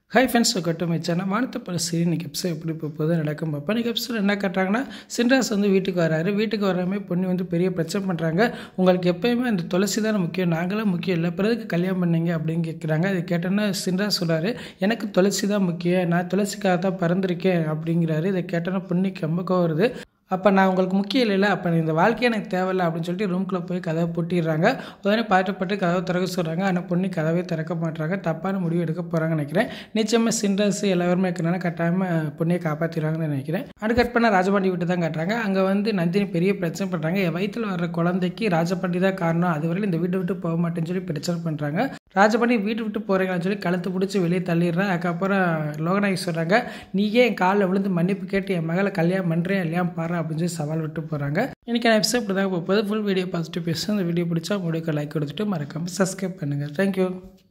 hi friends கட்டும் channel வானத்தை பரிசு இன்னைக்கு எபிசோட் எப்படி போக போகுது நடக்கும் பார்ப்போம் இன்னைக்கு எபிசோட் என்ன கட்டுறாங்கன்னா சின்ராஸ் வந்து வீட்டுக்கு வராரு வீட்டுக்கு வராமே பொண்ணு வந்து பெரிய பிரச்சனை பண்ணுறாங்க உங்களுக்கு எப்பயுமே அந்த துளசி தானே முக்கியம் நாங்களும் முக்கியம் இல்லை பிறகு கல்யாணம் பண்ணீங்க அப்படின்னு கேட்குறாங்க அது கேட்டோன்னா சின்ராஸ் சொல்கிறாரு எனக்கு துளசி தான் முக்கியம் நான் துளசிக்காக தான் பிறந்திருக்கேன் அப்படிங்கிறாரு இதை கேட்டோன்னா பொண்ணுக்கு ரொம்ப கோவம் வருது அப்போ நான் உங்களுக்கு முக்கியம் இல்லைல்ல அப்போ இந்த வாழ்க்கையே எனக்கு தேவையில்ல அப்படின்னு சொல்லிட்டு ரூம்குள்ளே போய் கதவை பூட்டிடுறாங்க உடனே பாட்டுப்பட்டு கதவை திறக்க சொல்கிறாங்க ஆனால் பொண்ணு கதவே திறக்க மாட்டாங்க தப்பான முடிவு எடுக்க போகிறாங்கன்னு நினைக்கிறேன் நிச்சயமாக சின்ரஸ் எல்லாருமே இருக்கிறனால கட்டாயமாக பொண்ணையை காப்பாற்றிடுவாங்கன்னு நினைக்கிறேன் அது கட் பண்ண ராஜபாண்டி விட்டு தான் காட்டுறாங்க அங்கே வந்து நந்தினி பெரிய பிரச்சனை பண்ணுறாங்க என் வயிற்றில் வர்ற குழந்தைக்கு ராஜபாண்டி தான் காரணம் அதுவரையில் இந்த வீட்டை விட்டு போக மாட்டேன்னு சொல்லி பிரச்சனை பண்ணுறாங்க ராஜபாண்டி வீட்டு விட்டு போகிறீங்கன்னு சொல்லி கழுத்து பிடிச்சி வெளியே தள்ளிடுறேன் அதுக்கப்புறம் லோகநாயகி சொல்கிறாங்க நீயே என் காலில் விழுந்து மன்னிப்பு கேட்டு என் மகளை கல்யாணம் பண்ணுறேன் இல்லையா பாரு அப்படின்னு சொல்லி சவால் விட்டு போகிறாங்க இன்றைக்கி எபிசோட் இப்படி தான் போகுது ஃபுல் வீடியோ பார்த்துட்டு பேசும் இந்த வீடியோ பிடிச்சா உங்களுக்கு லைக் கொடுத்துட்டு மறக்காமல் சப்ஸ்கிரைப் பண்ணுங்கள் தேங்க்யூ